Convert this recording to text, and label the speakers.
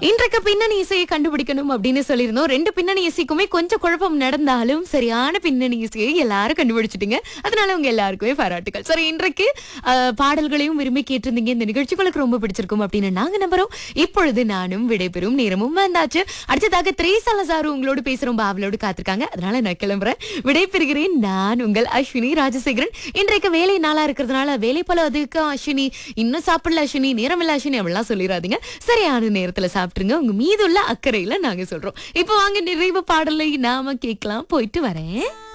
Speaker 1: இன்றைக்கு பின்னணி இசையை கண்டுபிடிக்கணும் அப்படின்னு சொல்லியிருந்தோம் ரெண்டு பின்னணி இசைக்குமே கொஞ்சம் குழப்பம் நடந்தாலும் சரியான பின்னணி இசையை எல்லாரும் கண்டுபிடிச்சிட்டீங்க அதனால உங்க எல்லாருக்குமே பாராட்டுகள் சரி இன்றைக்கு அஹ், பாடல்களையும் விரும்பி கேட்டிருந்தீங்க இந்த நிகழ்ச்சிகளுக்கு ரொம்ப பிடிச்சிருக்கும் அப்படின்னு நாங்க நம்புறோம் இப்பொழுது நானும் விடைபெறும் நேரமும் வந்தாச்சு அடுத்ததாக திரேசால சாரு உங்களோடு பேசுறோம் பாவலோடு காத்திருக்காங்க அதனால நான் கிளம்புறேன் விடைபெறுகிறேன் நான் உங்கள் அஸ்வினி ராஜசேகரன் இன்றைக்கு வேலை நாளா இருக்கிறதுனால வேலை போல அதுக்கு அஸ்வினி இன்னும் சாப்பிடல அஸ்வினி நேரம் இல்ல அஸ்வினி அப்படிலாம் சொல்லிடாதீங்க சரியான நேரத்துல சாப்பிட்டுருங்க உங்க மீதுள்ள அக்கறையில நாங்க சொல்றோம் இப்போ வாங்க நிறைவு பாடலை நாம கேட்கலாம் போயிட்டு வரேன்